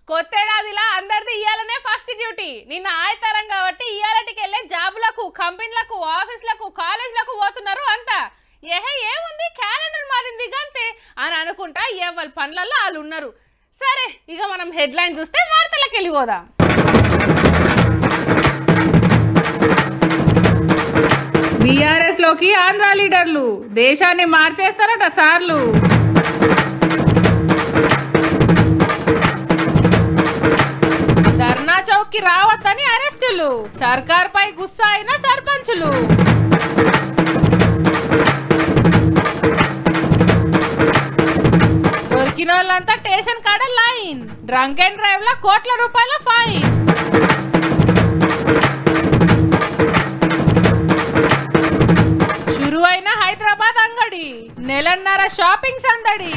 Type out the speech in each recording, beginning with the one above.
కొత్తేడాదిలా అందరిది ఇయ్యాలనే first duty నిన్న ఆయతరం కాబట్టి ఇయ్యాలటికి వెళ్ళే జాబులకు కంపెనీలకు ఆఫీసులకు కాలేజీలకు పోతున్నారు అంతా ఏహే ఏముంది క్యాలెండర్ మారింది గంతే అని అనుకుంటా ఎవరి పనులలో వాళ్ళు ఉన్నారు సరే ఇక మనం హెడ్లైన్ చూస్తే వార్తలకు వెళ్ళిపోదాం బీఆర్ఎస్ లోకి ఆంధ్ర లీడర్లు దేశాన్ని మార్చేస్తారట సార్లు ధర్నా చౌక్ కి రావద్దని అరెస్టులు సర్కార్ పై గుస్సా అయిన సర్పంచులు దొరికిన వాళ్ళంతా స్టేషన్ కాడ లైన్ డ్రంక్ అండ్ డ్రైవ్ లో కోట్ల రూపాయల ఫైన్ షురు అయిన హైదరాబాద్ అంగడి నెలన్నర షాపింగ్ సందడి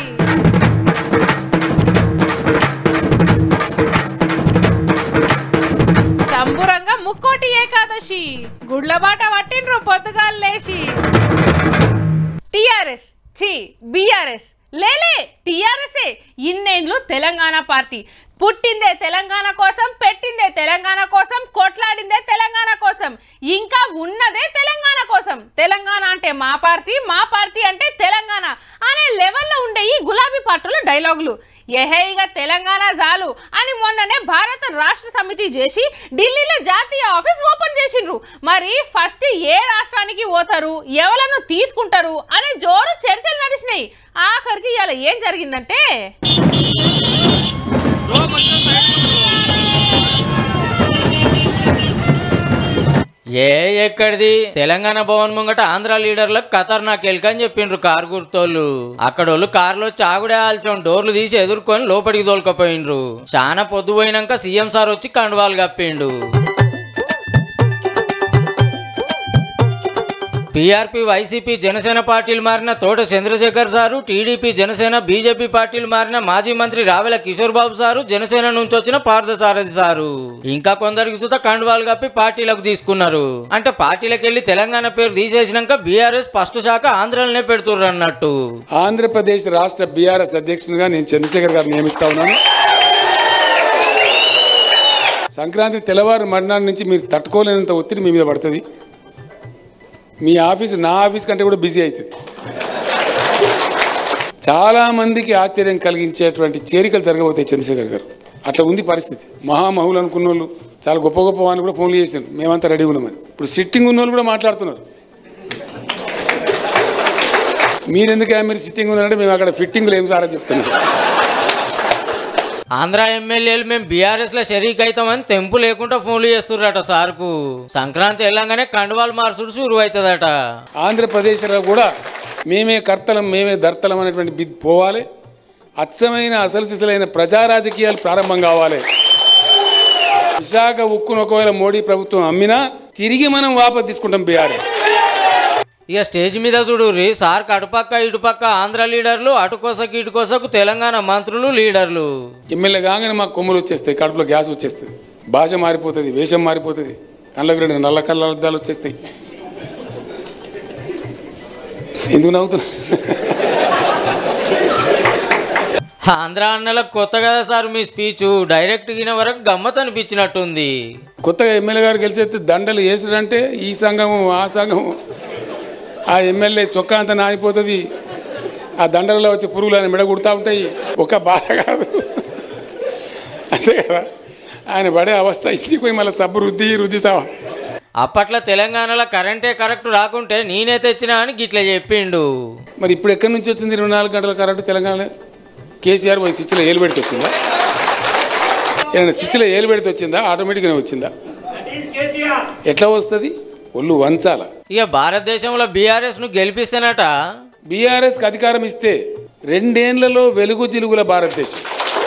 సంబురంగా ముక్కోటి ఏకాదశి గుడ్లబాట పట్టిండ్రు పొద్దుగాలు లేచి టిఆర్ఎస్ చి బిఆర్ఎస్ లేలే టిఆర్ఎస్ఏ ఇన్నేండ్లు తెలంగాణ పార్టీ పుట్టిందే తెలంగాణ కోసం పెట్టిందే తెలంగాణ కోసం కొట్లాడిందే తెలంగాణ కోసం ఇంకా ఉన్నదే తెలంగాణ కోసం తెలంగాణ అంటే మా పార్టీ మా పార్టీ అంటే తెలంగాణ అనే లెవెల్లో ఉండే ఈ గులాబీ పార్టీల డైలాగులు ఎహేయిగా తెలంగాణ జాలు అని మొన్ననే భారత రాష్ట్ర సమితి చేసి ఢిల్లీలో జాతీయ ఆఫీస్ ఓపెన్ చేసిండ్రు మరి ఫస్ట్ ఏ రాష్ట్రానికి పోతారు ఎవలను తీసుకుంటారు అనే జోరు చర్చలు నడిచినాయి ఆఖరికి ఇవాళ ఏం జరిగిందంటే ఏ ఎక్కడిది తెలంగాణ భవన్ ముంగట ఆంధ్ర లీడర్లకు ఖతర్నాక్ ఎలుక అని చెప్పిండ్రు కారు గుర్తోళ్ళు అక్కడోళ్ళు కారులో చాగుడే ఆల్చం డోర్లు తీసి ఎదుర్కొని లోపలికి తోలుకపోయిండ్రు చాలా పొద్దు పోయినాక సీఎం సార్ వచ్చి కండువాలు కప్పిండు టీఆర్పీ వైసీపీ జనసేన పార్టీలు మారిన Thota Chandrasekhar sir TDP Janasena BJP పార్టీలు మారిన మాజీ మంత్రి రావెల కిషోర్ బాబు సారు జనసేన నుంచి వచ్చిన పార్థసారథి సారు ఇంకా కొందరికి సుత కండువాలు కప్పి పార్టీలకు తీసుకున్నారు అంటే పార్టీలకు వెళ్లి తెలంగాణ పేరు తీసేసినాక బీఆర్ఎస్ ఫస్ట్ శాఖ ఆంధ్రలోనే పెడుతుర్రు అన్నట్టు ఆంధ్రప్రదేశ్ రాష్ట్ర బీఆర్ఎస్ అధ్యక్షునిగా నేను చంద్రశేఖర్ గారు నియమిస్తా ఉన్నాను సంక్రాంతి తెల్లవారు మర్నాడు నుంచి మీరు తట్టుకోలేనంత ఒత్తిడి మీ మీద పడుతుంది మీ ఆఫీస్ నా ఆఫీస్ కంటే కూడా బిజీ అవుతుంది చాలా మందికి ఆశ్చర్యం కలిగించేటువంటి చేరికలు జరగబోతాయి చంద్రశేఖర్ గారు అట్లా ఉంది పరిస్థితి మహామహులు అనుకున్న వాళ్ళు చాలా గొప్ప గొప్ప వాళ్ళు కూడా ఫోన్లు చేశారు మేమంతా రెడీ ఉన్నామని ఇప్పుడు సిట్టింగ్ ఉన్న వాళ్ళు కూడా మాట్లాడుతున్నారు మీరెందుకు మీరు సిట్టింగ్ ఉన్నారంటే మేము అక్కడ ఫిట్టింగ్లు ఏం సార్ అని చెప్తున్నాం ఆంధ్ర ఎమ్మెల్యేలు మేము బీఆర్ఎస్ లో షరీక్ అవుతామని తెంపు లేకుండా ఫోన్లు చేస్తుర్రట సార్కు సంక్రాంతి వెళ్ళంగానే కండువాలు మార్చుడు షురు అవుతుందట ఆంధ్రప్రదేశ్లో కూడా మేమే కర్తలం మేమే దర్తలం అనేటువంటి బిద్ పోవాలి అచ్చమైన అసలు సిసలైన ప్రజా రాజకీయాలు ప్రారంభం కావాలి విశాఖ ఉక్కును ఒకవేళ మోడీ ప్రభుత్వం అమ్మినా తిరిగి మనం వాపస్ తీసుకుంటాం బీఆర్ఎస్ ఇక స్టేజ్ మీద చూడుర్రి సార్ అటుపక్క ఇటుపక్క ఆంధ్ర లీడర్లు అటుకోసకు ఇటుకోసకు తెలంగాణ మంత్రులు లీడర్లు ఎమ్మెల్యే కాగానే మాకు కొమ్ములు వచ్చేస్తాయి కడుపులో గ్యాస్ వచ్చేస్తుంది భాష మారిపోతుంది వేషం మారిపోతుంది కళ్ళకు రెండు నల్ల కళ్ళ అద్దాలు వచ్చేస్తాయి ఎందుకు నవ్వుతున్నా ఆంధ్ర అన్నలకు కొత్త కదా సార్ మీ స్పీచ్ డైరెక్ట్ గిన వరకు గమ్మత్ అనిపించినట్టుంది కొత్తగా ఎమ్మెల్యే గారు గెలిచేస్తే దండలు వేసాడంటే ఈ సంఘము ఆ సంఘము ఆ ఎమ్మెల్యే చొక్కా అంతా నానిపోతుంది ఆ దండలలో వచ్చే పురుగులు ఆయన మెడ కుడుతూ ఉంటాయి ఒక బాధ కాదు అంతే కదా ఆయన పడే అవస్థ ఇంటికి పోయి మళ్ళీ సబ్బు రుద్ది రుద్ది సావా అప్పట్లో తెలంగాణలో కరెంటే కరెక్ట్ రాకుంటే నేనే తెచ్చినా అని గిట్ల చెప్పిండు మరి ఇప్పుడు ఎక్కడి నుంచి వచ్చింది ఇరవై నాలుగు గంటల కరెంటు తెలంగాణ కేసీఆర్ పోయి స్విచ్లో ఏలు పెడితే వచ్చిందా ఏమైనా స్విచ్లో ఏలు పెడితే వచ్చిందా ఆటోమేటిక్గానే వచ్చిందా ఎట్లా వస్తుంది ఒళ్ళు వంచాల ఇక భారతదేశంలో బీఆర్ఎస్ ను గెలిపిస్తేనట బీఆర్ఎస్కి అధికారం ఇస్తే రెండేళ్లలో వెలుగు జిలుగుల భారతదేశం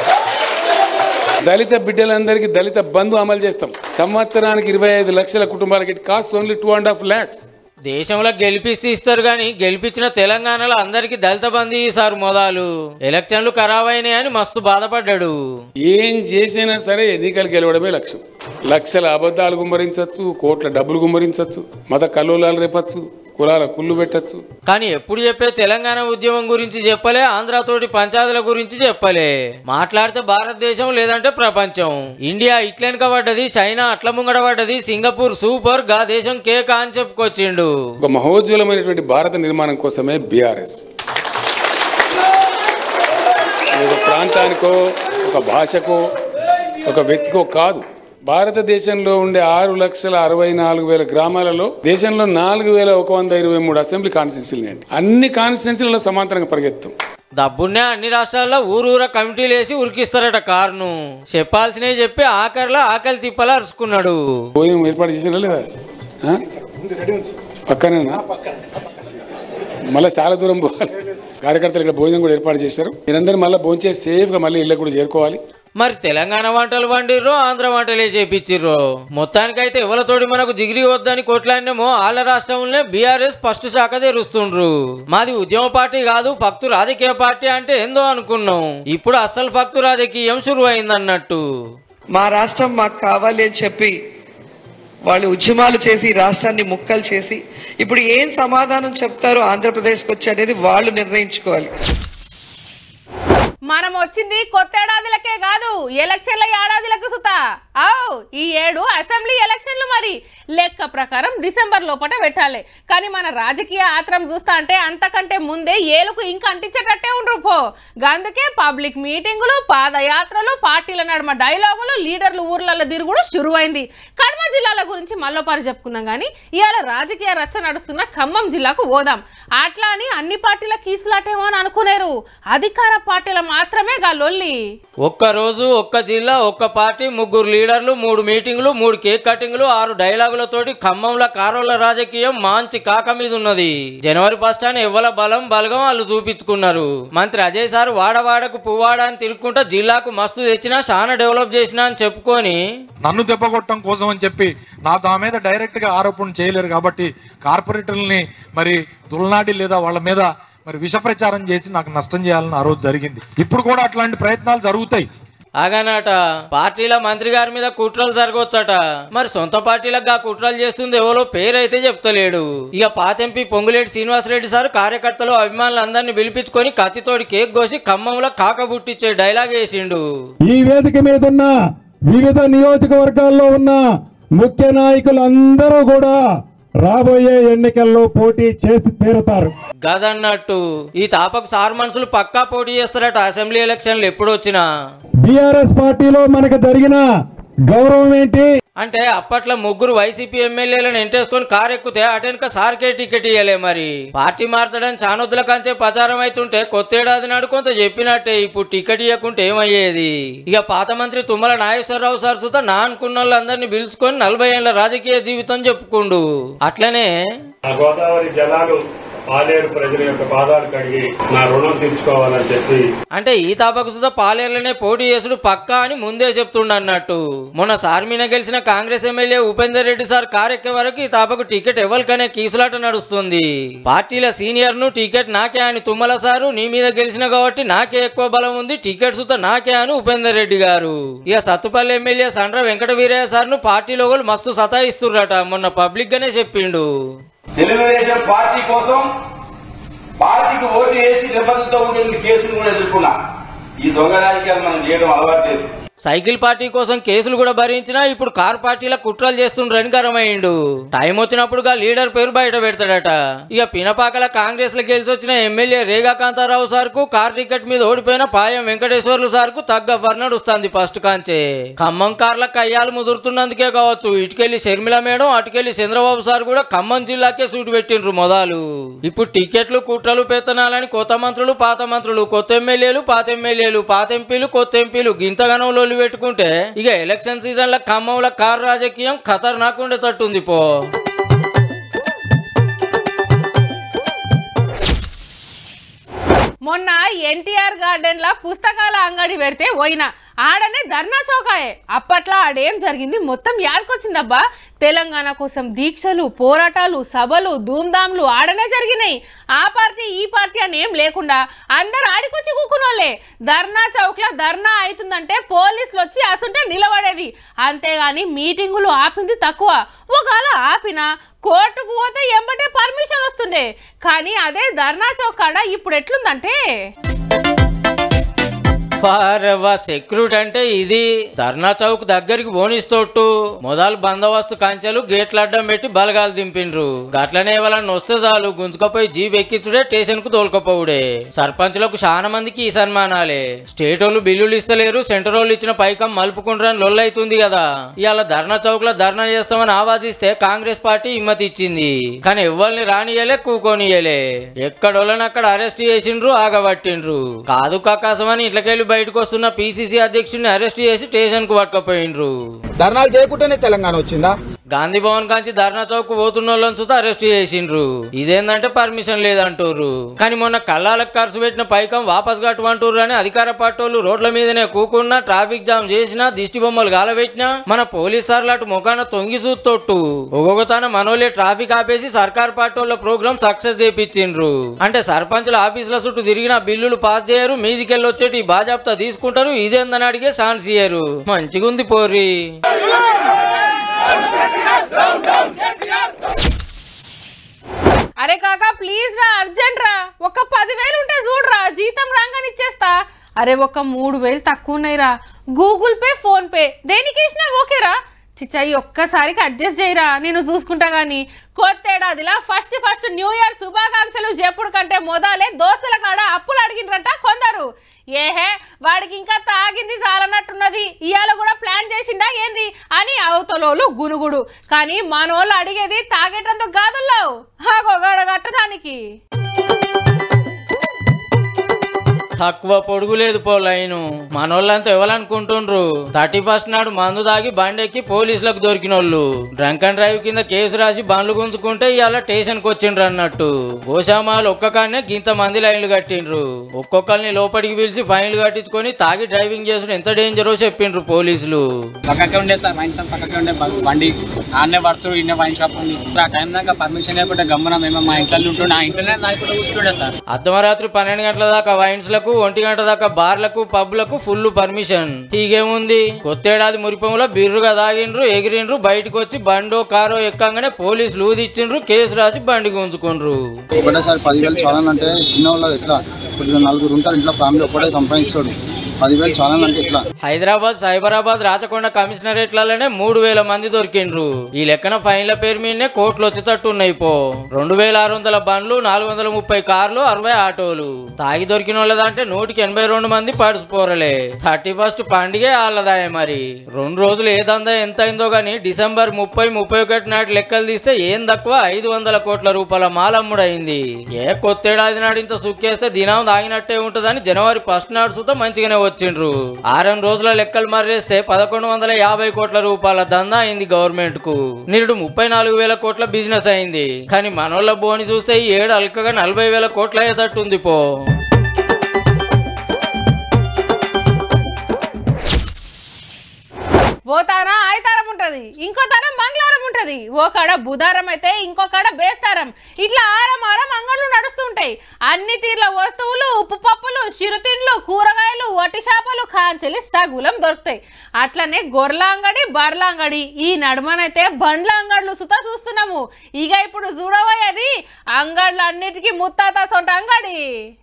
దళిత బిడ్డలందరికీ దళిత బంధు అమలు చేస్తాం సంవత్సరానికి ఇరవై ఐదు లక్షల కుటుంబాలకి it cost only two and half lakhs దేశంలో గెలిపిస్తే ఇస్తారు కానీ గెలిపించిన తెలంగాణలో అందరికి దళిత బంధు ఈసారు మొదలు ఎలక్షన్లు ఖరాబ్ అయినాయని మస్తు బాధపడ్డాడు ఏం చేసినా సరే ఎన్నికలు గెలవడమే లక్ష్యం లక్షల అబద్ధాలు గుమ్మరించవచ్చు కోట్ల డబ్బులు గుమ్మరించవచ్చు మత కల్లోలాలు రేపచ్చు కులాల కుళ్ళు పెట్టచ్చు కానీ ఎప్పుడు చెప్పే తెలంగాణ ఉద్యమం గురించి చెప్పలే ఆంధ్రతోటి పంచాయతీల గురించి చెప్పలే మాట్లాడితే భారతదేశం లేదంటే ప్రపంచం ఇండియా ఇట్లెనక పడ్డది చైనా అట్ల ముంగడ పడ్డది సింగపూర్ సూపర్ గా దేశం కేక్ అని చెప్పుకొచ్చిండు ఒక మహోజ్వలమైనటువంటి భారత నిర్మాణం కోసమే బీఆర్ఎస్ ఒక ప్రాంతానికో ఒక భాషకో ఒక వ్యక్తికో కాదు భారతదేశంలో ఉండే ఆరు లక్షల అరవై నాలుగు వేల గ్రామాలలో దేశంలో నాలుగు వేల ఒక వంద ఇరవై మూడు అసెంబ్లీ కాన్స్టిట్యున్సీలు ఉన్నాయి అన్ని కాన్స్టిట్యున్సీలలో సమాంతరంగా పరిగెత్తాం డబ్బున్నే అన్ని రాష్ట్రాల్లో ఊరూర కమిటీలు వేసి ఉరికిస్తారట కారును చెప్పాల్సినవి చెప్పి ఆఖరిలో ఆకలి తిప్పలా అరుచుకున్నాడు భోజనం ఏర్పాటు చేసినా లేదా ఆ? పక్కనేనా మళ్ళీ చాలా దూరం పోవాలి కార్యకర్తలు ఇక్కడ భోజనం కూడా ఏర్పాటు చేశారు మీరందరూ మళ్ళీ భోంచేసి సేఫ్గా మళ్ళీ ఇళ్ళకి కూడా చేరుకోవాలి మరి తెలంగాణ వంటలు వండిర్రో ఆంధ్ర వంటలే చేపించిర్రో మొత్తానికైతే ఎవరితోటి మనకు జిగిరి వద్దని కొట్లాడినేమో ఆళ్ళ రాష్ట్రంలోనే బీఆర్ఎస్ ఫస్ట్ శాఖ తెరుస్తుండ్రు మాది ఉద్యమ పార్టీ కాదు ఫక్తు రాజకీయ పార్టీ అంటే ఏందో అనుకున్నాం ఇప్పుడు అస్సలు ఫక్తు రాజకీయం శురు అయిందన్నట్టు మా రాష్ట్రం మాకు కావాలి అని చెప్పి వాళ్ళు ఉద్యమాలు చేసి రాష్ట్రాన్ని ముక్కలు చేసి ఇప్పుడు ఏం సమాధానం చెప్తారో ఆంధ్రప్రదేశ్కి వచ్చి అనేది వాళ్ళు నిర్ణయించుకోవాలి మనం వచ్చింది కొత్త ఏడాదిలకే కాదు ఎలక్షన్ల ఏడాదిలకు సుత అవు ఈ ఏడు అసెంబ్లీ ఎలక్షన్లు మరి లెక్క ప్రకారం డిసెంబర్ లోపల పెట్టాలి కానీ మన రాజకీయ ఆత్రం చూస్తా అంటే అంతకంటే ముందే ఏలుకు ఇంకా అంటించేటట్టే ఉండ్రు పో అందుకే పబ్లిక్ మీటింగులు పాదయాత్రలు పార్టీల నడుమ డైలాగులు లీడర్లు ఊర్లలో తిరుగుడు శురువైంది కడమ జిల్లాల గురించి మళ్ళోపారి చెప్పుకుందాం కానీ ఇవాళ రాజకీయ రచ్చ నడుస్తున్న ఖమ్మం జిల్లాకు పోదాం అట్లా అని అన్ని పార్టీల కీసులాటేమో అని అనుకునేరు అధికార పార్టీల మాత్రమే గా లొల్లి ఒక్క రోజు ఒక్క జిల్లా ఒక్క పార్టీ ముగ్గురు లీడర్లు మూడు మీటింగులు మూడు కేక్ కటింగ్లు ఆరు డైలాగులతోటి ఖమ్మంలో కారోళ్ళ రాజకీయం మంచి కాక మీద ఉన్నది జనవరి ఫస్ట్ అని ఎవ్వల బలం బలగం వాళ్ళు చూపించుకున్నారు మంత్రి అజయ్ సార్ వాడవాడకు పువ్వాడ అని తిరుక్కుంటా జిల్లాకు మస్తు తెచ్చినా చాలా డెవలప్ చేసినా అని చెప్పుకొని నన్ను దెబ్బకొట్టడం కోసం అని చెప్పి నా దా మీద డైరెక్ట్ గా ఆరోపణ చేయలేరు కాబట్టి కార్పొరేటర్లని మరి తులనాడి లేదా వాళ్ళ మీద మరి విష ప్రచారం చేసి నాకు నష్టం చేయాలని ఆ రోజు జరిగింది ఇప్పుడు కూడా అట్లాంటి ప్రయత్నాలు జరుగుతాయి ఆగానట పార్టీల మంత్రి గారి మీద కుట్రలు జరగవచ్చట మరి సొంత పార్టీలకు గా కుట్రలు చేస్తుంది ఎవరో పేరైతే చెప్తలేడు ఇక పాత ఎంపీ పొంగులేటి శ్రీనివాసరెడ్డి సార్ కార్యకర్తలు అభిమానులందరినీ పిలిపించుకొని కత్తితోటి కేక్ కోసి ఖమ్మంలో కాకబుట్టిచ్చే డైలాగ్ వేసిండు ఈ వేదిక మీద ఉన్న వివిధ నియోజకవర్గాల్లో ఉన్న ముఖ్య నాయకులందరూ కూడా రాబోయే ఎన్నికల్లో పోటీ చేసి తీరుతారు గదన్నట్టు ఈ తాపకు సార్ మనుషులు పక్కా పోటీ చేస్తారట అసెంబ్లీ ఎలక్షన్లు ఎప్పుడు వచ్చినా బీఆర్ఎస్ పార్టీలో మనకు జరిగిన గౌరవం ఏంటి అంటే అప్పట్లో ముగ్గురు వైసీపీ ఎమ్మెల్యేలను ఎంటేసుకొని కారు ఎక్కితే అటెనక సార్కే టికెట్ ఇయ్యలే మరి పార్టీ మార్చడానికి చానొద్దుల కంచే ప్రచారం అవుతుంటే కొత్త ఏడాది నాడు కొంత చెప్పినట్టే ఇప్పుడు టికెట్ ఇవ్వకుంటే ఏమయ్యేది ఇక పాత మంత్రి తుమ్మల నాగేశ్వరరావు సార్ సుత నా అనుకున్న వాళ్ళందరినీ పిలుచుకొని నలభై ఏళ్ల రాజకీయ జీవితం చెప్పుకుండు అట్లనే ఆ గోదావరి జలాలు పాలేరు ప్రజల యొక్క పాదాలు కడిగి నా రుణం తీర్చుకోవాలని చెప్పి అంటే ఈ తాపకు సుధా పాలేర్లనే పోటీ చేసుడు పక్కా అని ముందే చెప్తుండ అన్నట్టు మొన్న సార్మీన గెలిచిన Congress MLA Upender Reddy sir car ఎక్కే వరకు ఈ తాపకు టికెట్ ఎవరికనే కీసులాట నడుస్తుంది పార్టీల సీనియర్ ను టికెట్ నాకే అని తుమ్మల సారు నీ మీద గెలిచిన కాబట్టి నాకే ఎక్కువ బలం ఉంది టికెట్ సుత నాకే అని ఉపేందర్ రెడ్డి గారు ఇక సత్తుపల్లి ఎమ్మెల్యే సండ్ర వెంకట వీరయ్య సార్ ను పార్టీలో వాళ్ళు మస్తు సతాయిస్తుర్రట మొన్న పబ్లిక్ గానే చెప్పిండు తెలుగుదేశం పార్టీ కోసం పార్టీకి ఓటు వేసి నిబద్ధతతో ఉండే కేసులు కూడా ఎదుర్కొన్నా ఈ దొంగ రాజకీయాలు మనం చేయడం అలవాటు లేదు సైకిల్ పార్టీ కోసం కేసులు కూడా భరించినా ఇప్పుడు కార్ పార్టీల కుట్రలు చేస్తుండ్రని గరమైండు టైం వచ్చినప్పుడుగా లీడర్ పేరు బయట పెడతాడట ఇక పినపాకల కాంగ్రెస్ లో గెలిచి వచ్చిన ఎమ్మెల్యే రేగా కాంతారావు సార్ కు కార్ టికెట్ మీద ఓడిపోయిన పాయం వెంకటేశ్వర్లు సార్ కు తగ్గ నడుస్తుంది ఫస్ట్ కాంచే ఖమ్మం కార్ల కయ్యాలు ముదురుతున్నందుకే కావచ్చు ఇటుకెళ్లి షర్మిల మేడం అటుకెళ్లి చంద్రబాబు సార్ కూడా ఖమ్మం జిల్లాకే సూటు పెట్టిండ్రు మొదలు ఇప్పుడు టికెట్లు కుట్రలు పెత్తనాలని కొత్త మంత్రులు పాత మంత్రులు కొత్త ఎమ్మెల్యేలు పాత ఎమ్మెల్యేలు పాత ఎంపీలు కొత్త ఎంపీలు గింతగనంలో పెట్టుకుంటే ఇక ఎలక్షన్ సీజన్ లో ఖమ్మంలో కారు రాజకీయం ఖతర్నాక్ ఉండేటట్టుంది పో మొన్న ఎన్టీఆర్ గార్డెన్ లా పుస్తకాల అంగడి పెడితే పోయినా ఆడనే ధర్నా చౌకాయే అప్పట్లో ఆడేం జరిగింది మొత్తం యాదకొచ్చిందబ్బా తెలంగాణ కోసం దీక్షలు పోరాటాలు సభలు ధూమ్ధాంలు ఆడనే జరిగినాయి ఆ పార్టీ ఈ పార్టీ అని ఏం లేకుండా అందరు ఆడికొచ్చి కూకునోళ్ళే ధర్నా చౌక్లో ధర్నా అవుతుందంటే పోలీసులు వచ్చి అసుంటే నిలబడేది అంతేగాని మీటింగులు ఆపింది తక్కువ ఒకవేళ ఆపినా కోర్టుకు పోతే ఎంబటే పర్మిషన్ వస్తుండే కానీ అదే ధర్నా చౌక్ కాడ ఇప్పుడు ఎట్లుందంటే పారవ్వ సెక్యూరిటీ అంటే ఇది ధర్నా చౌక్ దగ్గరికి పోనిస్తోట్టు మొదలు బందోబస్తు కంచెలు గేట్లు అడ్డం పెట్టి బలగాలు దింపిండ్రు గట్లనే ఎవరన్నా వస్తే చాలు గుంజుకపోయి జీప్ ఎక్కించుడే స్టేషన్ కు తోలుకపోవుడే సర్పంచులకు చాలా మందికి ఈ సన్మానాలే స్టేట్ వాళ్ళు బిల్లులు ఇస్తలేరు సెంటర్ వాళ్ళు ఇచ్చిన పైకం మలుపుకుంటారని లొల్లైతుంది కదా ఇవాళ ధర్నా చౌక్ లో ధర్నా చేస్తామని ఆవాజిస్తే కాంగ్రెస్ పార్టీ హిమ్మతి ఇచ్చింది కానీ ఎవరిని రానియలే కూకోనియలే ఎక్కడోళ్ళని అక్కడ అరెస్ట్ చేసిండ్రు ఆగబట్టిండ్రు కాదు కాకాసం అని ఇట్లకెళ్ళి బయటకు వస్తున్న పిసిసి అధ్యక్షుడిని అరెస్ట్ చేసి స్టేషన్ కు పట్టుకపోయిండ్రు ధర్నాలు చేయకుండానే తెలంగాణ వచ్చిందా గాంధీ భవన్ కాంచి ధర్నా చౌక్ పోతున్న వాళ్ళని చూస్తే అరెస్ట్ చేసిండ్రు ఇదేందంటే పర్మిషన్ లేదంటూర్రు కానీ మొన్న కళ్ళాలకు ఖర్చు పెట్టిన పైకం వాపస్ కట్టమంటూర్రు అని అధికార పార్టీ వాళ్ళు రోడ్ల మీదనే కూకున్నా ట్రాఫిక్ జామ్ చేసినా దిష్టి బొమ్మలు గాలబెట్టినా మన పోలీస్ సార్లు అటు ముఖాన తొంగి చూస్తొట్టు ఒక్కొక్కతాన మనోళ్ళే ట్రాఫిక్ ఆపేసి సర్కార్ పార్టీ వాళ్ళ ప్రోగ్రామ్ సక్సెస్ చేపించిండ్రు అంటే సర్పంచుల ఆఫీసుల చుట్టూ తిరిగిన బిల్లులు పాస్ చేయరు మీదికెళ్ళి వచ్చేటి బాజాప్తా తీసుకుంటారు ఇదేందని అడిగే ఛాన్స్ ఇయ్యరు మంచిగుంది పోర్రి అరే కాకా ప్లీజ్ రా అర్జెంట్ రా ఒక పదివేలు ఉంటే చూడరా జీతం రాగానే ఇచ్చేస్తా అరే ఒక మూడు వేలు తక్కువ ఉన్నాయిరా గూగుల్ పే ఫోన్ పే దేనికి వేసినా ఓకేరా చిచ్చాయి ఒక్కసారికి అడ్జస్ట్ చేయరా నేను చూసుకుంటా గానీ కొత్త ఏడాదిలా ఫస్ట్ ఫస్ట్ న్యూ ఇయర్ శుభాకాంక్షలు చెప్పుడు కంటే మొదలే దోస్తుల కాడ అప్పులు అడిగినరంట కొందరు ఏహే వాడికి ఇంకా తాగింది చాలన్నట్టున్నది ఇవాళ కూడా ప్లాన్ చేసిండా ఏంది అని అవతలోళ్ళు గునుగుడు కానీ మనోళ్ళు అడిగేది తాగేటందుకు కాదుల్లో హాగో గడగట్టడానికి తక్కువ పొడుగు లేదు పో లైను మనోళ్ళంతా ఎవరనుకుంటుండ్రు థర్టీ ఫస్ట్ నాడు మందు దాగి బండెక్కి పోలీసులకు దొరికినోళ్ళు డ్రంక్ అండ్ డ్రైవ్ కింద కేసు రాసి బండ్లు గుంజుకుంటే ఇవాళ స్టేషన్కి వచ్చిండ్రు అన్నట్టు గోశామాలు ఒక్కకానే గింత మంది లైన్లు కట్టిండ్రు ఒక్కొక్కరిని లోపలికి పిలిచి ఫైన్లు కట్టించుకొని తాగి డ్రైవింగ్ చేసుడు ఎంత డేంజరో చెప్పిండ్రు పోలీసులు పక్కకే ఉండే సార్ వైన్ షాప్ పక్కకే ఉండే బ- బండి ఆడనే పడుతురు ఇన్నే వైన్ షాప్ ఉంది ఇప్పుడు ఆ టైం దాకా పర్మిషన్ లేకుండా గమ్మున మేము మా ఇంట్లో ఉంటుండే ఆ ఇంట్లోనే నాయకుడు కూర్చుండే సార్ అర్ధమరాత్రి పన్నెండు గంటల దాకా వైన్స్లకు ఒంటి గంట దాకా బార్లకు పబ్లకు ఫుల్ పర్మిషన్ హీగేముంది కొత్తేడాది మురిపంలో బిర్రుగా తాగిండ్రు ఎగిరిండ్రు బయటకు వచ్చి బండో కారో ఎక్కంగానే పోలీసులు ఊదిచ్చిండ్రు కేసు రాసి బండి గుంజుకుండ్రు ఒకటేసారి పదివేలు చాలా అంటే చిన్న వాళ్ళు ఎట్లా ఇప్పుడు నలుగురు ఉంటారు ఇంట్లో ఫ్యామిలీ ఒకటే సంపాదిస్తాడు పదివేలు చాలా అంటే ఎట్లా హైదరాబాద్ సైబరాబాద్ రాచకొండ కమిషనరేట్లలోనే మూడు వేల మంది దొరికిండ్రు ఈ లెక్కన ఫైన్ల పేరు మీదనే కోట్లు వచ్చేటట్టు ఉన్నాయి పో రెండు వేల ఆరు వందల బండ్లు నాలుగు వందల ముప్పై కార్లు అరవై ఆటోలు తాగి దొరికిన వాళ్ళదంటే నూటికి ఎనభై రెండు మంది పడిసిపోరలే థర్టీ ఫస్ట్ పండుగే వాళ్ళదాయే మరి రెండు రోజులు ఏ దందా ఎంత అయిందో గానీ డిసెంబర్ ముప్పై ముప్పై ఒకటి నాటి లెక్కలు తీస్తే ఏం తక్కువ ఐదు వందల కోట్ల రూపాయల మాలమ్ముడైంది ఏ కొత్తేడాది నాడు ఇంత సుక్కేస్తే దినం తాగినట్టే ఉంటుందని జనవరి ఫస్ట్ నాడు సుతా మంచిగానే వచ్చిండ్రు ఆరం రోజుల లెక్కలు మర్రేస్తే పదకొండు వందల యాభై కోట్ల రూపాయల దందా అయింది గవర్నమెంట్ కు నిరుడు ముప్పై నాలుగు వేల కోట్ల బిజినెస్ అయింది కానీ మనోళ్ళ బోని చూస్తే ఈ ఏడు అల్కగా నలభై వేల కోట్ల అయ్యేటట్టుంది పో ఓ తాన ఆయితారం ఉంటది ఇంకో తారం మంగళవారం ఉంటది ఓ కాడ బుధారం అయితే ఇంకో కాడ బేస్తారం ఇట్లా ఆరం ఆరం అంగళ్ళు నడుస్తుంటాయి అన్ని తీర్ల వస్తువులు ఉప్పు పప్పులు చిరుతిండ్లు కూరగాయలు వటి చేపలు కాంచెలి సగులం దొరుకుతాయి అట్లనే గొర్రెల అంగడి బర్ల అంగడి ఈ నడుమనైతే బండ్ల అంగడ్లు సుతా చూస్తున్నాము ఇక ఇప్పుడు చూడబోయేది అంగడ్లు అన్నిటికీ ముత్తాత సొంత అంగడి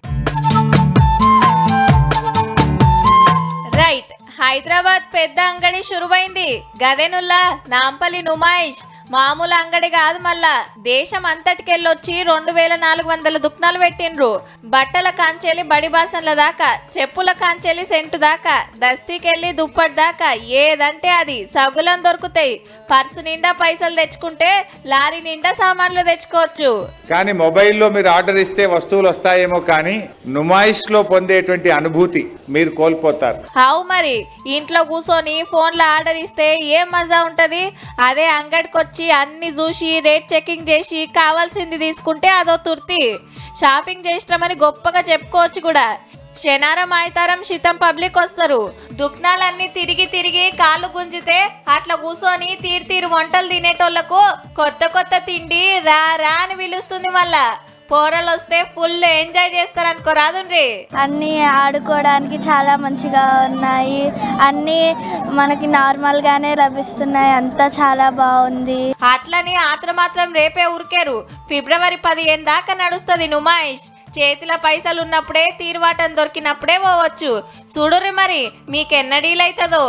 రైట్ హైదరాబాద్ పెద్ద అంగడి షురువైంది గదెనుల్లా నాంపల్లి నుమాయిష్ మామూలు అంగడి కాదు మళ్ళా దేశం అంతటికెళ్ళొచ్చి రెండు వేల నాలుగు వందల దుక్నాలు పెట్టిండ్రు బట్టల కాంచెలి బడి బాసన్ల దాకా చెప్పుల కాంచెలి సెంటు దాకా దస్తీకెళ్ళి దుప్పటి దాకా ఏదంటే అది సగులం దొరుకుతాయి పర్సు నిండా పైసలు తెచ్చుకుంటే లారీ నిండా సామాన్లు తెచ్చుకోవచ్చు కానీ మొబైల్లో మీరు ఆర్డర్ ఇస్తే వస్తువులు వస్తాయేమో కానీ నుమాయిష్ లో పొందేటువంటి అనుభూతి మీరు కోల్పోతారు హావు మరి ఇంట్లో కూర్చొని ఫోన్లో ఆర్డర్ ఇస్తే ఏం మజా ఉంటది అదే అంగడికి వచ్చి వచ్చి అన్ని చూసి రేట్ చెకింగ్ చేసి కావాల్సింది తీసుకుంటే అదో తుర్తి షాపింగ్ చేసినామని గొప్పగా చెప్పుకోవచ్చు కూడా శనారం ఆయితారం శీతం పబ్లిక్ వస్తారు దుఃఖాలన్నీ తిరిగి తిరిగి కాళ్ళు గుంజితే అట్లా కూర్చొని తీరు తీరు వంటలు తినేటోళ్లకు కొత్త కొత్త తిండి రా రా అని పిలుస్తుంది మళ్ళా పోరలు వస్తే ఫుల్ ఎంజాయ్ చేస్తారు అనుకో రాదుండ్రి అన్నీ ఆడుకోవడానికి చాలా మంచిగా ఉన్నాయి అన్నీ మనకి నార్మల్గానే లభిస్తున్నాయి అంతా చాలా బాగుంది అట్లని ఆత్ర మాత్రం రేపే ఉరికేరు ఫిబ్రవరి పదిహేను దాకా నడుస్తుంది నుమాయిష్ చేతిలో పైసలు ఉన్నప్పుడే తీరువాటం దొరికినప్పుడే పోవచ్చు చూడుర్రి మరి మీకెన్నడీలైతుందో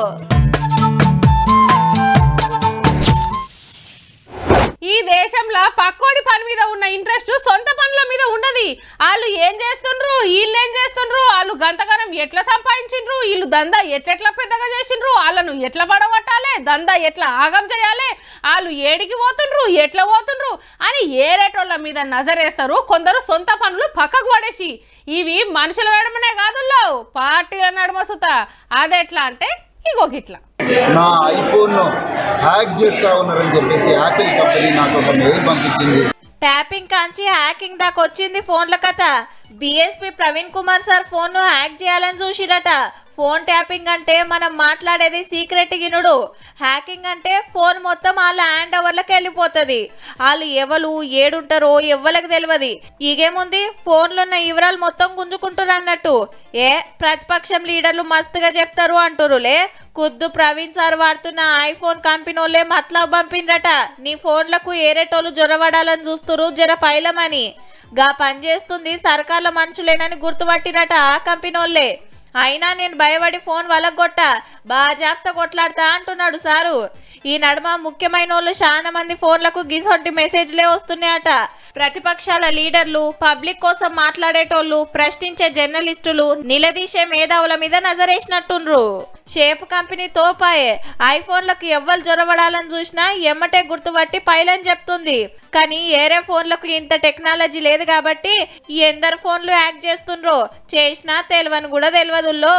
ఈ దేశంలో పక్కోడి పని మీద ఉన్న ఇంట్రెస్ట్ సొంత పనుల మీద ఉండదు వాళ్ళు ఏం చేస్తుండ్రు వీళ్ళు ఏం చేస్తుండ్రు వాళ్ళు గంతగానం ఎట్లా సంపాదించిండ్రు వీళ్ళు దందా ఎట్లెట్లా పెద్దగా చేసిండ్రు వాళ్ళను ఎట్లా పడగొట్టాలి దందా ఎట్లా ఆగం చేయాలి వాళ్ళు ఏడికి పోతుండ్రు ఎట్లా పోతుండ్రు అని ఏరేటోళ్ళ మీద నజరేస్తారు కొందరు సొంత పనులు పక్కకు పడేసి ఇవి మనుషుల నడమనే కాదుల్లో పార్టీల నడమ సుత అదెట్లా అంటే ఇగో గిట్లా నా ఐఫోన్ హ్యాక్ చేస్తా ఉన్నారని చెప్పేసి యాపిల్ కంపెనీ నాకు ఒక మెయిల్ పంపించింది ట్యాపింగ్ కాంచి హ్యాకింగ్ దాకా వచ్చింది ఫోన్ల కథ BSP Praveen Kumar sir phone ను హ్యాక్ చేయాలని చూసిరట ఫోన్ ట్యాపింగ్ అంటే మనం మాట్లాడేది సీక్రెట్ గినుడు హ్యాకింగ్ అంటే ఫోన్ మొత్తం వాళ్ళ హ్యాండ్ ఓవర్లకు వెళ్ళిపోతుంది వాళ్ళు ఎవరు ఏడుంటారో ఎవ్వలకు తెలియదు ఈగేముంది ఫోన్లో ఉన్న వివరాలు మొత్తం గుంజుకుంటారు అన్నట్టు ఏ ప్రతిపక్షం లీడర్లు మస్తుగా చెప్తారు అంటురులే కుద్దు ప్రవీణ్ సార్ వాడుతున్న ఐఫోన్ కంపెనీ వాళ్ళే మతలబ్ పంపిండ్రట నీ ఫోన్లకు ఏరేటోళ్ళు జ్వరపడాలని చూస్తురు జర పైలమని గా పని చేస్తుంది సర్కార్ల మనుషులేనని గుర్తుపట్టిరట ఆ కంపెనీ వాళ్ళే అయినా నేను భయపడి ఫోన్ వలగొట్ట బాజాప్త కొట్లాడతా అంటున్నాడు సారు ఈ నడుమ ముఖ్యమైన వాళ్ళు చాలా మంది ఫోన్లకు గిసొంటి మెసేజ్లే వస్తున్నాయట ప్రతిపక్షాల లీడర్లు పబ్లిక్ కోసం మాట్లాడేటోళ్ళు ప్రశ్నించే జర్నలిస్టులు నిలదీసే మేధావుల మీద నజరేసినట్టుండ్రు షేప్ కంపెనీ తోపాయే ఐఫోన్లకు ఎవ్వరు జొరబడాలని చూసినా ఎమ్మటే గుర్తుపట్టి పైలని చెప్తుంది కానీ ఏరే ఫోన్లకు ఇంత టెక్నాలజీ లేదు కాబట్టి ఎందరు ఫోన్లు హ్యాక్ చేస్తుండ్రో చేసినా తెలియని కూడా తెలియదుల్లో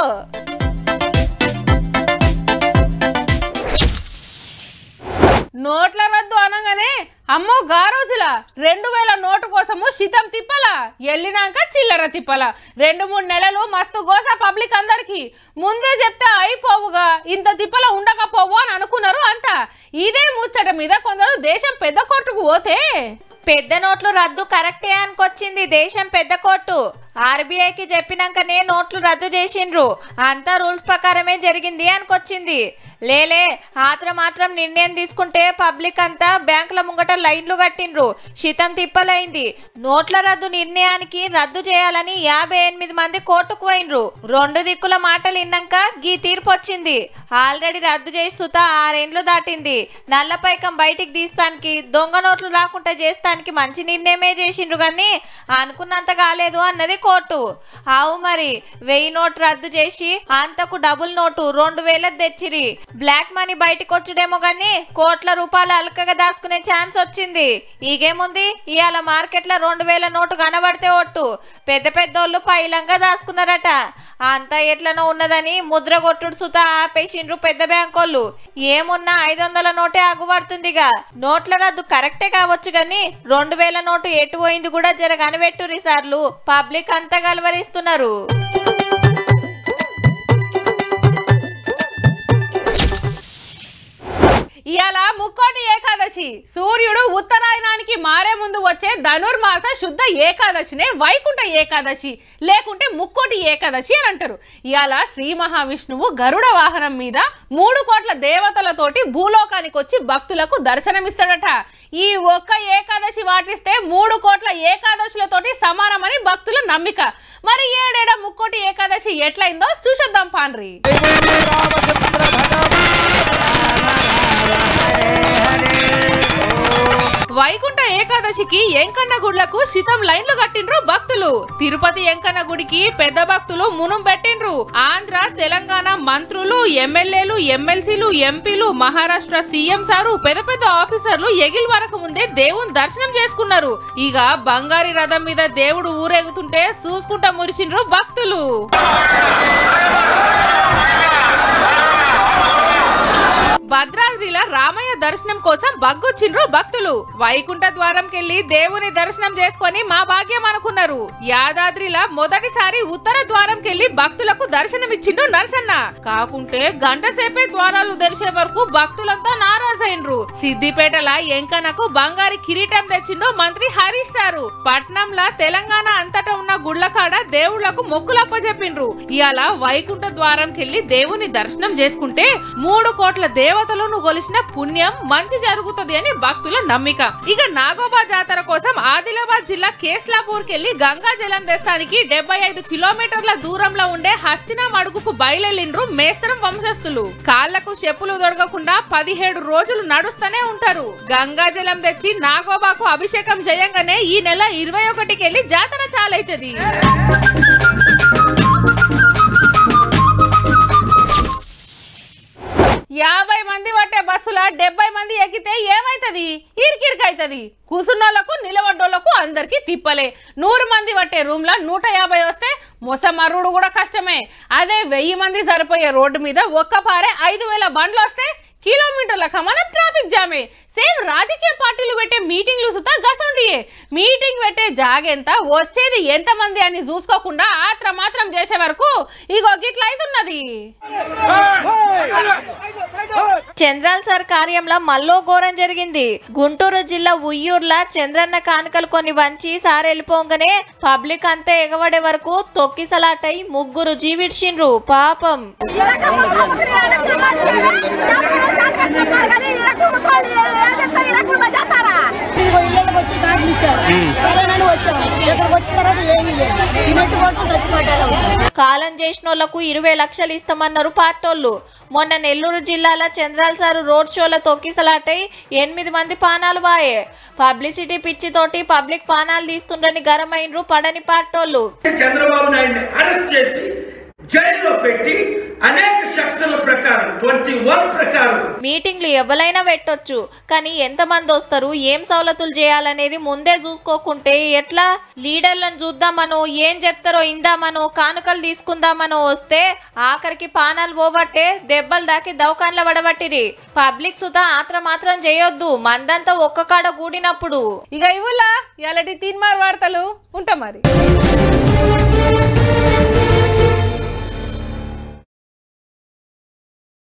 నోట్ల రద్దు అనగానే అమ్మో గా రోజుల రెండు వేల నోటు కోసము శితం తిప్పల వెళ్ళినాక చిల్లర తిప్పల రెండు మూడు నెలలు మస్తు గోస పబ్లిక్ అందరికి ముందే చెప్తే అయిపోవుగా ఇంత తిప్పల ఉండకపోవు అని అనుకున్నారు అంతా ఇదే ముచ్చట మీద కొందరు దేశం పెద్ద కోర్టుకు పోతే పెద్ద నోట్లు రద్దు కరెక్టే అనుకొచ్చింది దేశం పెద్ద కోర్టు ఆర్బీఐకి చెప్పినాకనే నోట్లు రద్దు చేసిండ్రు అంతా రూల్స్ ప్రకారమే జరిగింది అనుకొచ్చింది లేలే ఆత్ర మాత్రం నిర్ణయం తీసుకుంటే పబ్లిక్ అంతా బ్యాంకుల ముంగట లైన్లు కట్టిండ్రు శితం తిప్పలైంది నోట్ల రద్దు నిర్ణయానికి రద్దు చేయాలని యాభై ఎనిమిది మంది కోర్టుకు పోయినరు రెండు దిక్కుల మాటలు విన్నాక గీ తీర్పు వచ్చింది ఆల్రెడీ రద్దు చేసి సుత ఆరేండ్లు దాటింది నల్లపైకం బయటికి తీస్తానికి దొంగ నోట్లు రాకుండా చేస్తానికి మంచి నిర్ణయమే చేసిండ్రు కానీ అనుకున్నంత కాలేదు అన్నది కోర్టు ఆవు మరి వెయ్యి నోటు రద్దు చేసి అంతకు డబుల్ నోటు రెండు వేలకు తెచ్చిరి బ్లాక్ మనీ బయటకు వచ్చుడేమో గానీ కోట్ల రూపాయలు అలకగా దాచుకునే ఛాన్స్ వచ్చింది ఈగేముంది ఇవాళ మార్కెట్లో రెండు వేల నోటు కనబడితే ఒట్టు పెద్ద పెద్దోళ్ళు పైలంగా దాచుకున్నారట అంతా ఎట్లనో ఉన్నదని ముద్ర కొట్టుడు సుత ఆపేసిండ్రు పెద్ద బ్యాంకోళ్ళు ఏమున్నా ఐదు వందల నోటే అగుపడుతుందిగా నోట్ల రద్దు కరెక్టే కావచ్చు గాని రెండు వేల నోటు ఎటు పోయింది కూడా జర కనిపెట్టురి సార్లు పబ్లిక్ అంతా గలవరిస్తున్నారు ఇవాళ ముక్కోటి ఏకాదశి సూర్యుడు ఉత్తరాయణానికి మారే ముందు వచ్చే ధనుర్మాస శుద్ధ ఏకాదశినే వైకుంఠ ఏకాదశి లేకుంటే ముక్కోటి ఏకాదశి అని అంటారు ఇవాళ శ్రీ మహావిష్ణువు గరుడ వాహనం మీద మూడు కోట్ల దేవతలతోటి భూలోకానికి వచ్చి భక్తులకు దర్శనమిస్తాడట ఈ ఒక్క ఏకాదశి వాటిస్తే మూడు కోట్ల ఏకాదశులతోటి సమానమని భక్తుల నమ్మిక మరి ఏడేడ ముక్కోటి ఏకాదశి ఎట్లయిందో చూసేద్దాం పాండ్రి వైకుంఠ ఏకాదశికి ఎంకన్న గుడ్లకు శితం లైన్లు కట్టిండ్రు భక్తులు తిరుపతి ఎంకన్న గుడికి పెద్ద భక్తులు మునుం పెట్టిండ్రు ఆంధ్ర తెలంగాణ మంత్రులు ఎమ్మెల్యేలు ఎమ్మెల్సీలు ఎంపీలు మహారాష్ట్ర సీఎం సారు పెద్ద పెద్ద ఆఫీసర్లు ఎగిల్ వరకు ముందే దేవుని దర్శనం చేసుకున్నారు ఇక బంగారి రథం మీద దేవుడు ఊరేగుతుంటే చూసుకుంటా మురిసిండ్రు భక్తులు భద్రాద్రిల రామయ్య దర్శనం కోసం బగ్గొచ్చిండ్రు భక్తులు వైకుంఠ ద్వారంకెళ్లి దేవుని దర్శనం చేసుకొని మా భాగ్యం అనుకున్నారు యాదాద్రిలా మొదటిసారి ఉత్తర ద్వారంకెళ్లి భక్తులకు దర్శనమిచ్చిండు నరసన్న కాకుంటే గంట సేపే ద్వారాలు తెరిచే వరకు భక్తులంతా నారాజైండ్రు సిద్దిపేటల ఎంకనకు బంగారి కిరీటం తెచ్చిండు మంత్రి హరీష్ సారు పట్నంలా తెలంగాణ అంతటా ఉన్న గుళ్ళకాడ దేవుళ్లకు మొక్కులప్ప చెప్పిండ్రు ఇవాళ వైకుంఠ ద్వారంకెళ్లి దేవుని దర్శనం చేసుకుంటే మూడు కోట్ల దేవతలను కొలిసిన పుణ్యం మంచి జరుగుతుంది అని భక్తుల నమ్మిక ఇక నాగోబా జాతర కోసం ఆదిలాబాద్ జిల్లా కేస్లాపూర్ కెళ్లి గంగా జలం తెస్తానికి డెబ్బై ఐదు కిలోమీటర్ల దూరంలో ఉండే హస్తినం అడుగుకు బయలుదేరిండ్రు మేస్త్రం వంశస్థులు కాళ్లకు చెప్పులు దొరకకుండా పదిహేడు రోజులు నడుస్తూనే ఉంటారు గంగా జలం తెచ్చి నాగోబాకు అభిషేకం చేయంగానే ఈ నెల ఇరవై ఒకటికి వెళ్ళి జాతర చాలైతది యాభై మంది పట్టే బస్సుల డెబ్బై మంది ఎక్కితే ఏమైతది ఇరికిరికైతది కూసున్నోళ్లకు నిలబడ్డోళ్లకు అందరికి తిప్పలే నూరు మంది పట్టే రూమ్ లో నూట యాభై వస్తే మొసమర్రుడు కూడా కష్టమే అదే వెయ్యి మంది సరిపోయే రోడ్డు మీద ఒక్క పారే ఐదు వేల బండ్లు వస్తే కిలోమీటర్ల కమనం ట్రాఫిక్ జామే సేమ్ రాజకీయ పార్టీలు పెట్టే మీటింగ్లు సుతా గసండియే మీటింగ్ పెట్టే జాగెంత వచ్చేది ఎంత మంది అని చూసుకోకుండా ఆత్ర మాత్రం చేసే వరకు ఇగో గిట్ల అవుతున్నది చంద్రాల్ సార్ కార్యంలో మల్లో ఘోరం జరిగింది గుంటూరు జిల్లా ఉయ్యూర్ల చంద్రన్న కానుకలు కొన్ని వంచి సార్ వెళ్ళిపోగానే పబ్లిక్ అంతా ఎగబడే వరకు తొక్కిసలాటై ముగ్గురు జీవిడ్చిండ్రు పాపం కాలం చేసిన వాళ్ళకు ఇరవై లక్షలు ఇస్తామన్నారు పార్టోళ్ళు మొన్న నెల్లూరు జిల్లాల చంద్రాల్ సార్ రోడ్ షోల తొక్కిసలాటై ఎనిమిది మంది పానాలు వాయే పబ్లిసిటీ పిచ్చితోటి పబ్లిక్ పానాలు తీస్తుండ్రని గరమైండ్రు పడని పార్టోళ్ళు చంద్రబాబు నాయుడిని అరెస్ట్ చేసి జైల్లో పెట్టి అనేక సెక్షన్ల ప్రకారం ట్వంటీ వన్ ప్రకారం మీటింగ్లు ఎవరైనా పెట్టొచ్చు కానీ ఎంతమంది వస్తారు ఏం సవలతులు చేయాలనేది ముందే చూసుకోకుంటే ఎట్లా లీడర్లను చూద్దామనో ఏం చెప్తారో ఇందామనో కానుకలు తీసుకుందామనో వస్తే ఆఖరికి పానాలు పోబట్టే దెబ్బలు దాకి దవకాన్ల పడబట్టిరి పబ్లిక్ సుతా ఆత్ర మాత్రం చేయొద్దు మందంతా ఒక్క కాడ కూడినప్పుడు ఇక ఇవ్వలా ఇలాంటి తీన్మార్ వార్తలు ఉంటాం మరి